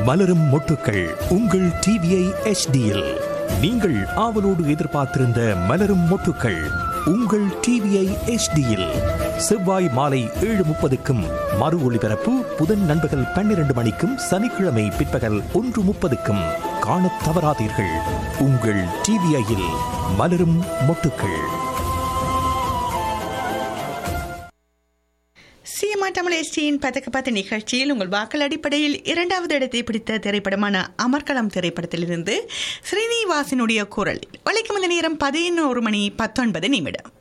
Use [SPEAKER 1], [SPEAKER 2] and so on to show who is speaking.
[SPEAKER 1] மலரும் மொட்டுக்கள் உங்கள் டிவிஐ எச்டியில் நீங்கள் ஆவலோடு எதிர்பார்த்திருந்த மலரும் மொட்டுக்கள் உங்கள் டிவிஐ எச்டியில் செவ்வாய் மாலை ஏழு முப்பதுக்கும் மறு ஒளிபரப்பு புதன் நண்பகல் பன்னிரண்டு மணிக்கும் சனிக்கிழமை பிற்பகல் ஒன்று முப்பதுக்கும் காணத் தவறாதீர்கள் உங்கள் டிவிஐயில் மலரும் மொட்டுக்கள்
[SPEAKER 2] சிஎம்ஆ தமிழ் எஸ்டியின் பதக்க பத்து நிகழ்ச்சியில் உங்கள் வாக்கள் அடிப்படையில் இரண்டாவது இடத்தை பிடித்த திரைப்படமான அமர்கலம் திரைப்படத்திலிருந்து ஸ்ரீனிவாசனுடைய குரல் வளைக்கும் இந்த நேரம் பதினோரு மணி பத்தொன்பது நிமிடம்